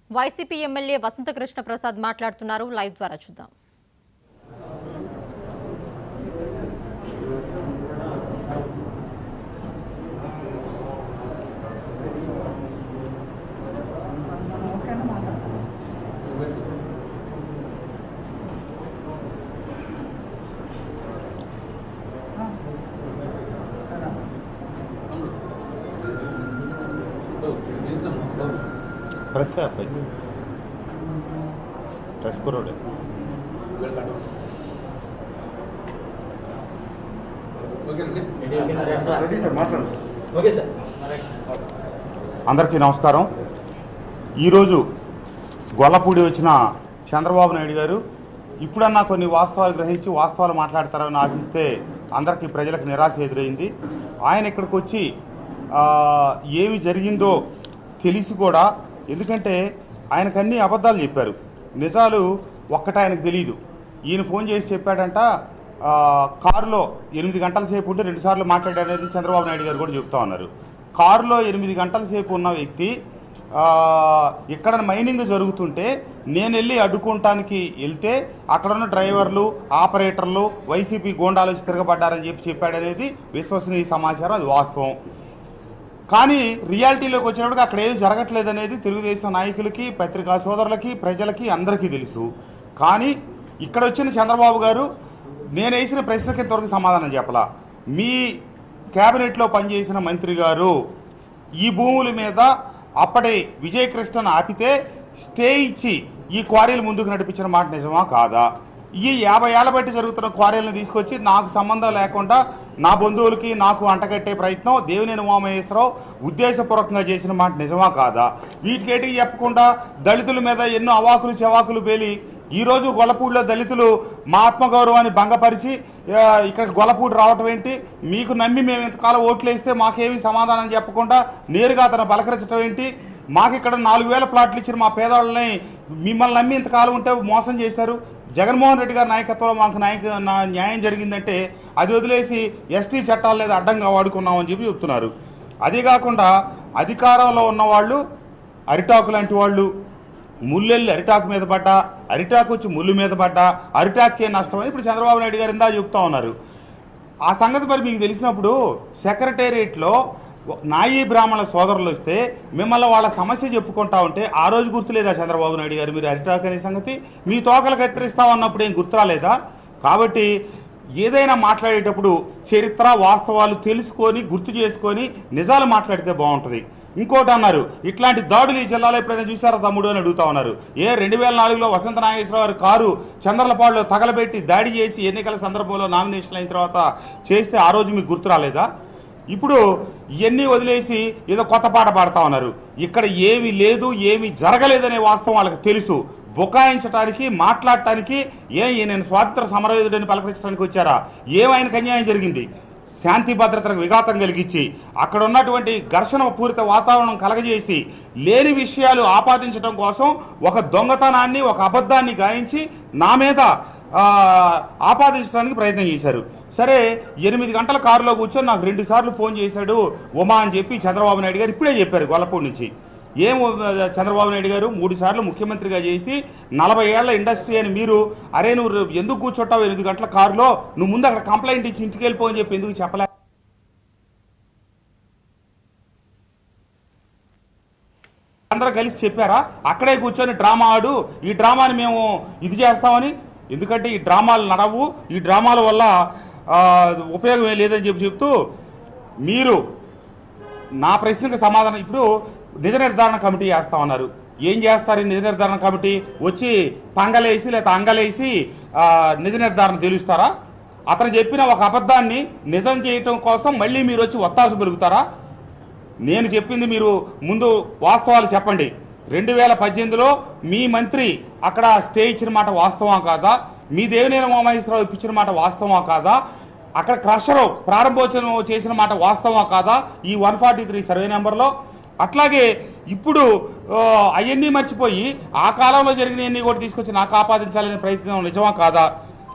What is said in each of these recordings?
YCP MLA Vasantha Krishna Prasad మాట్లాడుతున్నారు live ద్వారా చూద్దాం ప్రెస్ है भाई प्रेस करो रे అందరికీ నమస్కారం ఈరోజు గొల్లపూడి వచ్చిన చంద్రబాబు నాయుడు గారు ఇప్పుడన్నా కొన్ని వాస్తవాలు గ్రహించి వాస్తవాలు మాట్లాడతారని ఆశిస్తే అందరికీ ప్రజలకు నిరాశ ఎదురైంది ఆయన ఇక్కడికి వచ్చి ఆ, ఏమి జరిగిందో తెలిసి కూడా ఎందుకంటే ఆయనకు అన్ని అబద్ధాలు చెప్పారు నిజాలు ఒక్కట ఆయనకు తెలియదు ఈయన ఫోన్ చేసి చెప్పాడంట ఆ, కారులో ఎనిమిది గంటల సేపు ఉంటే రెండుసార్లు మాట్లాడారనేది చంద్రబాబు నాయుడు గారు కూడా చెప్తా ఉన్నారు కారులో ఎనిమిది గంటల సేపు ఉన్న వ్యక్తి ఆ, ఇక్కడ మైనింగ్ జరుగుతుంటే నేను వెళ్ళి అడ్డుకోవటానికి వెళ్తే అక్కడ ఉన్న డ్రైవర్లు ఆపరేటర్లు వైసీపీ గోండాలు వచ్చి తిరగబడ్డారని చెప్పి చెప్పాడనేది విశ్వసనీయ సమాచారం అది వాస్తవం కానీ రియాలిటీలోకి వచ్చినప్పటికి అక్కడ ఏం జరగట్లేదు అనేది తెలుగుదేశం నాయకులకి పత్రికా సోదరులకి ప్రజలకి అందరికీ తెలుసు కానీ ఇక్కడ వచ్చిన చంద్రబాబు గారు నేను వేసిన ప్రశ్నకి ఇంతవరకు సమాధానం చెప్పలా మీ క్యాబినెట్లో పనిచేసిన మంత్రి గారు ఈ భూముల మీద అప్పటి విజయకృష్ణను ఆపితే స్టే ఇచ్చి ఈ క్వారీలు ముందుకు నడిపించిన మాట నిజమా కాదా ఈ యాభై ఏళ్ల బట్టి జరుగుతున్న క్వారీలను తీసుకొచ్చి నాకు సంబంధం లేకుండా నా బంధువులకి నాకు అంటగట్టే ప్రయత్నం దేవినేని ఉమామహేశ్వరరావు ఉద్దేశపూర్వకంగా చేసిన మాట నిజమా కాదా వీటికేటికి చెప్పకుండా దళితుల మీద ఎన్నో అవాకులు చెవాకులు పేలి ఈరోజు గొల్లపూడిలో దళితులు మా ఆత్మగౌరవాన్ని భంగపరిచి ఆ, ఇక్కడ గొల్లపూడి రావటం ఏంటి మీకు నమ్మి మేము ఇంతకాలం ఓట్లు వేస్తే మాకేమీ సమాధానం చెప్పకుండా నేరుగా అతను బలకరించడం ఏంటి మాకు ఇక్కడ నాలుగు వేల ప్లాట్లు ఇచ్చిన మా పేదవాళ్ళని మిమ్మల్ని నమ్మి ఇంతకాలం ఉంటే మోసం చేశారు జగన్మోహన్ రెడ్డి గారి నాయకత్వంలో మాకు నాయక నా న్యాయం జరిగిందంటే అది వదిలేసి ఎస్టీ చట్టాలు లేదా అడ్డంగా వాడుకున్నామని చెప్పి చెప్తున్నారు అదే కాకుండా అధికారంలో ఉన్న వాళ్ళు అరిటాకు లాంటి వాళ్ళు ముల్లెళ్ళి అరిటాకు మీద పడ్డా అరిటాకు వచ్చి ముళ్ళు మీద పడ్డా అరిటాకే నష్టం అని ఇప్పుడు చంద్రబాబు నాయుడు గారు ఇందా చెప్తా ఉన్నారు ఆ సంగతి మరి మీకు తెలిసినప్పుడు సెక్రటేరియట్లో నాయీ బ్రాహ్మణ సోదరులు వస్తే మిమ్మల్ని వాళ్ళ సమస్య చెప్పుకుంటా ఉంటే ఆ రోజు గుర్తులేదా చంద్రబాబు నాయుడు గారు మీరు అరిటాక్ అనే సంగతి మీ తోకలు కత్తిరిస్తా ఉన్నప్పుడు ఏం గుర్తురాలేదా కాబట్టి ఏదైనా మాట్లాడేటప్పుడు చరిత్ర వాస్తవాలు తెలుసుకొని గుర్తు చేసుకొని నిజాలు మాట్లాడితే బాగుంటుంది ఇంకోటి అన్నారు ఇట్లాంటి దాడులు ఈ జిల్లాలో ఎప్పుడైనా చూసారా తమ్ముడు అని అడుగుతా ఉన్నారు ఏ రెండు వేల నాలుగులో వసంత నాగేశ్వరరావు గారి కారు చంద్రలపాడులో తగలబెట్టి దాడి చేసి ఎన్నికల సందర్భంలో నామినేషన్ అయిన తర్వాత చేస్తే ఆ రోజు మీకు గుర్తు రాలేదా ఇప్పుడు ఇవన్నీ వదిలేసి ఏదో కొత్త పాట పాడుతా ఉన్నారు ఇక్కడ ఏమీ లేదు ఏమీ జరగలేదనే వాస్తవం వాళ్ళకి తెలుసు బుకాయించడానికి మాట్లాడటానికి ఏ నేను స్వాతంత్ర సమరయోధుడిని పలకరించడానికి వచ్చారా ఏమైనా అన్యాయం జరిగింది శాంతి భద్రతలకు విఘాతం కలిగించి అక్కడ ఉన్నటువంటి ఘర్షణ పూరిత వాతావరణం కలగజేసి లేని విషయాలు ఆపాదించడం కోసం ఒక దొంగతనాన్ని ఒక అబద్ధాన్ని గాయించి నా మీద ఆ, ఆపాదించడానికి ప్రయత్నం చేశారు సరే ఎనిమిది గంటల కారులో కూర్చొని నాకు రెండు సార్లు ఫోన్ చేశాడు ఉమా అని చెప్పి చంద్రబాబు నాయుడు గారు ఇప్పుడే చెప్పారు గొల్లపూడి నుంచి ఏం చంద్రబాబు నాయుడు గారు మూడు సార్లు ముఖ్యమంత్రిగా చేసి నలభై ఏళ్ల ఇండస్ట్రీ అని మీరు అరే నువ్వు ఎందుకు కూర్చోటావు ఎనిమిది గంటల కారులో నువ్వు ముందు అక్కడ కంప్లైంట్ ఇచ్చి ఇంటికి వెళ్ళిపో అని చెప్పి ఎందుకు చెప్పలే అందరూ కలిసి చెప్పారా అక్కడే కూర్చొని డ్రామా ఆడు ఈ డ్రామాని మేము ఇది చేస్తామని ఎందుకంటే ఈ డ్రామాలు నడవు ఈ డ్రామాల వల్ల ఆ, ఉపయోగం ఏం లేదని చెప్పి చెప్తూ మీరు నా ప్రశ్నకు సమాధానం ఇప్పుడు నిజ నిర్ధారణ కమిటీ చేస్తామన్నారు ఏం చేస్తారు ఈ నిజ నిర్ధారణ కమిటీ వచ్చి పంగలేసి లేదా అంగలేసి ఆ, నిజ నిర్ధారణ తెలుస్తారా అతను చెప్పిన ఒక అబద్ధాన్ని నిజం చేయటం కోసం మళ్ళీ మీరు వచ్చి ఒత్తాసు పెరుగుతారా నేను చెప్పింది మీరు ముందు వాస్తవాలు చెప్పండి రెండు వేల పద్దెనిమిదిలో మీ మంత్రి అక్కడ స్టే ఇచ్చిన మాట వాస్తవా కాదా మీ దేవినేని ఉమామహేశ్వరరావు ఇప్పించిన మాట వాస్తవా కాదా అక్కడ క్రషరు ప్రారంభోత్సవం చేసిన మాట వాస్తవా కాదా ఈ వన్ ఫార్టీ త్రీ సర్వే నెంబర్లో అట్లాగే ఇప్పుడు ఆ, అవన్నీ మర్చిపోయి ఆ కాలంలో జరిగినవన్నీ కూడా తీసుకొచ్చి నాకు ఆపాదించాలనే ప్రయత్నం నిజమా కాదా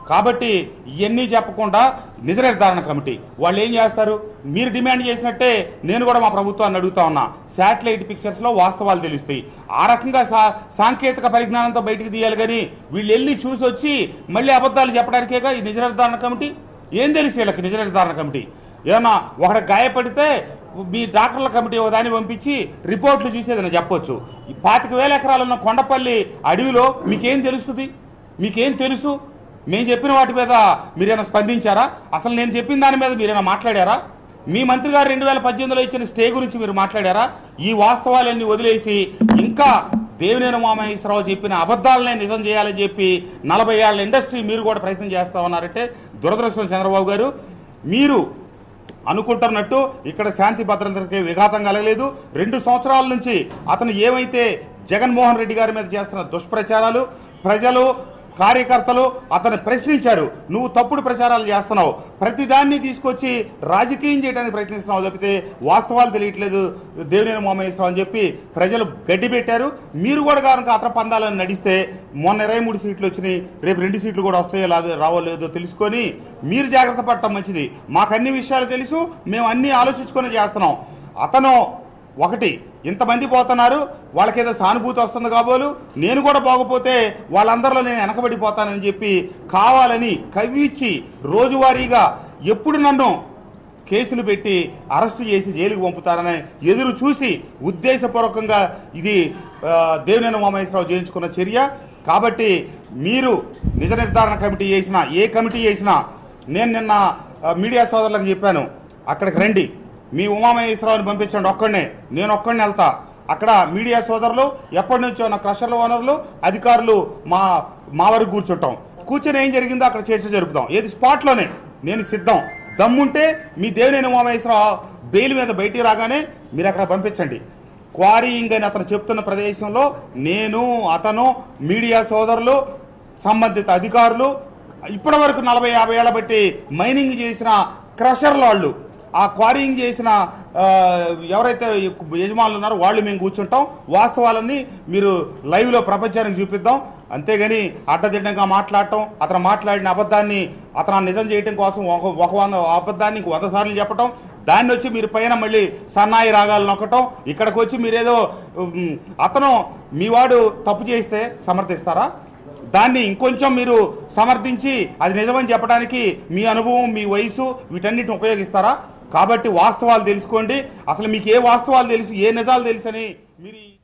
కాబట్టి ఇవన్నీ చెప్పకుండా నిజ నిర్ధారణ కమిటీ వాళ్ళు ఏం చేస్తారు మీరు డిమాండ్ చేసినట్టే నేను కూడా మా ప్రభుత్వాన్ని అడుగుతా ఉన్నా శాటిలైట్ పిక్చర్స్లో వాస్తవాలు తెలుస్తాయి ఆ రకంగా సా సాంకేతిక పరిజ్ఞానంతో బయటికి తీయాలి కానీ వీళ్ళు వెళ్ళి చూసి వచ్చి మళ్ళీ అబద్ధాలు చెప్పడానికేగా ఈ నిజ నిర్ధారణ కమిటీ ఏం తెలుసు వీళ్ళకి నిజ నిర్ధారణ కమిటీ ఏమన్నా ఒకటి గాయపడితే మీ డాక్టర్ల కమిటీ ఒక దాన్ని పంపించి రిపోర్ట్లు చూసేదని చెప్పొచ్చు ఈ పాతిక వేల ఎకరాలు ఉన్న కొండపల్లి అడవిలో మీకేం తెలుస్తుంది మీకేం తెలుసు మేము చెప్పిన వాటి మీద మీరేమైనా స్పందించారా అసలు నేను చెప్పిన దాని మీద మీరేమైనా మాట్లాడారా మీ మంత్రి గారు రెండు వేల పద్దెనిమిదిలో ఇచ్చిన స్టే గురించి మీరు మాట్లాడారా ఈ వాస్తవాలన్నీ వదిలేసి ఇంకా దేవినేని మామహేశ్వరరావు చెప్పిన అబద్ధాలనే నిజం చేయాలని చెప్పి నలభై ఏళ్ళ ఇండస్ట్రీ మీరు కూడా ప్రయత్నం చేస్తా ఉన్నారంటే దురదృష్టం చంద్రబాబు గారు మీరు అనుకుంటున్నట్టు ఇక్కడ శాంతి భద్రతలకి విఘాతం కలగలేదు రెండు సంవత్సరాల నుంచి అతను ఏమైతే జగన్మోహన్ రెడ్డి గారి మీద చేస్తున్న దుష్ప్రచారాలు ప్రజలు కార్యకర్తలు అతను ప్రశ్నించారు నువ్వు తప్పుడు ప్రచారాలు చేస్తున్నావు ప్రతిదాన్ని తీసుకొచ్చి రాజకీయం చేయడానికి ప్రయత్నిస్తున్నావు తప్పితే వాస్తవాలు తెలియట్లేదు దేవినేని మోమేశ్వరం అని చెప్పి ప్రజలు గడ్డి పెట్టారు మీరు కూడా కనుక అతర పందాలను నడిస్తే మొన్న ఇరవై మూడు సీట్లు వచ్చినాయి రేపు రెండు సీట్లు కూడా వస్తాయో లేదో రావో లేదో తెలుసుకొని మీరు జాగ్రత్త పడటం మంచిది మాకు అన్ని విషయాలు తెలుసు మేము అన్నీ ఆలోచించుకొని చేస్తున్నాం అతను ఒకటి ఇంతమంది పోతున్నారు వాళ్ళకేదో సానుభూతి వస్తుంది కాబోలు నేను కూడా పోకపోతే వాళ్ళందరిలో నేను వెనకబడిపోతానని చెప్పి కావాలని కవ్విచ్చి రోజువారీగా ఎప్పుడు నన్ను కేసులు పెట్టి అరెస్టు చేసి జైలుకు పంపుతారని ఎదురు చూసి ఉద్దేశపూర్వకంగా ఇది ఆ, దేవినేని ఉమామహేశ్వరరావు చేయించుకున్న చర్య కాబట్టి మీరు నిజ నిర్ధారణ కమిటీ చేసినా ఏ కమిటీ చేసినా నేను నిన్న ఆ, మీడియా సోదరులకు చెప్పాను అక్కడికి రండి మీ ఉమామహేశ్వరరావుని పంపించండి ఒక్కడనే నేను ఒక్కడిని వెళ్తా అక్కడ మీడియా సోదరులు ఎప్పటి నుంచో ఉన్న క్రషర్ల ఓనర్లు అధికారులు మా మా వరకు కూర్చుంటాం కూర్చొని ఏం జరిగిందో అక్కడ చర్చ జరుపుదాం ఏది స్పాట్లోనే నేను సిద్ధం దమ్ముంటే మీ దేవినేని ఉమామహేశ్వరరావు బెయిల్ మీద బయటికి రాగానే మీరు అక్కడ పంపించండి క్వారీయింగ్ అని అతను చెప్తున్న ప్రదేశంలో నేను అతను మీడియా సోదరులు సంబంధిత అధికారులు ఇప్పటి వరకు నలభై యాభై ఏళ్ళ బట్టి మైనింగ్ చేసిన క్రషర్ల వాళ్ళు ఆ క్వారీయింగ్ చేసిన ఆ, ఎవరైతే యజమానులు ఉన్నారో వాళ్ళు మేము కూర్చుంటాం వాస్తవాలన్నీ మీరు లైవ్లో ప్రపంచానికి చూపిద్దాం అంతేగాని అడ్డదిడ్డంగా మాట్లాడటం అతను మాట్లాడిన అబద్ధాన్ని అతను నిజం చేయటం కోసం ఒక ఒక వంద అబద్ధాన్ని ఇంకో వంద సార్లు చెప్పటం దాన్ని వచ్చి మీరు పైన మళ్ళీ సన్నాయి రాగాలు నొక్కటం ఇక్కడికి వచ్చి మీరేదో ఉమ్, అతను మీ వాడు తప్పు చేస్తే సమర్థిస్తారా దాన్ని ఇంకొంచెం మీరు సమర్థించి అది నిజమని చెప్పడానికి మీ అనుభవం మీ వయసు వీటన్నిటిని ఉపయోగిస్తారా కాబట్టి వాస్తవాలు తెలుసుకోండి అసలు మీకు ఏ వాస్తవాలు తెలుసు ఏ నిజాలు తెలుసు అని మీరు ఈ-